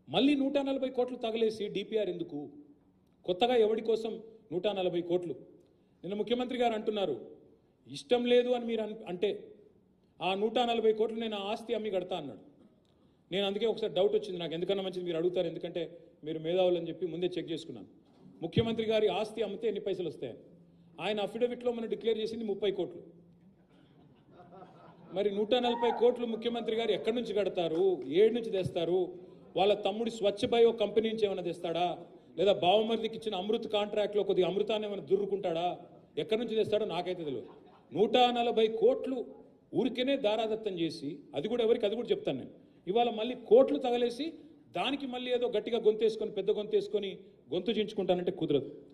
మళ్ళీ నూట నలభై కోట్లు తగలేసి డిపిఆర్ ఎందుకు కొత్తగా ఎవడి కోసం నూట నలభై కోట్లు నిన్న ముఖ్యమంత్రి గారు అంటున్నారు ఇష్టం లేదు అని మీరు అన్- అంటే ఆ నూట నలభై కోట్లు నేను ఆ ఆస్తి అమ్మి కడతా అన్నాడు నేను అందుకే ఒకసారి డౌట్ వచ్చింది నాకు ఎందుకన్నా మంచిది మీరు అడుగుతారు ఎందుకంటే మీరు మేధావులు అని చెప్పి ముందే చెక్ చేసుకున్నాను ముఖ్యమంత్రి గారి ఆస్తి అమ్మితే ఎన్ని పైసలు వస్తాయని ఆయన అఫిడవిట్లో మనం డిక్లేర్ చేసింది ముప్పై కోట్లు మరి నూట నలభై కోట్లు ముఖ్యమంత్రి గారు ఎక్కడి నుంచి కడతారు ఏడు నుంచి తెస్తారు వాళ్ళ తమ్ముడి స్వచ్ఛ బయో కంపెనీ నుంచి ఏమైనా తెస్తాడా లేదా బావమరిదికి ఇచ్చిన అమృత్ కాంట్రాక్ట్లో కొద్దిగా అమృతాన్ని ఏమైనా దుర్రుకుంటాడా ఎక్కడి నుంచి తెస్తాడో నాకైతే తెలియదు నూట నలభై కోట్లు ఊరికేనే దారాదత్తం చేసి అది కూడా ఎవరికి అది కూడా చెప్తాను నేను ఇవాళ మళ్ళీ కోట్లు తగలేసి దానికి మళ్ళీ ఏదో గట్టిగా గొంతేసుకొని పెద్ద గొంతేసుకొని గొంతు చించుకుంటానంటే కుదరదు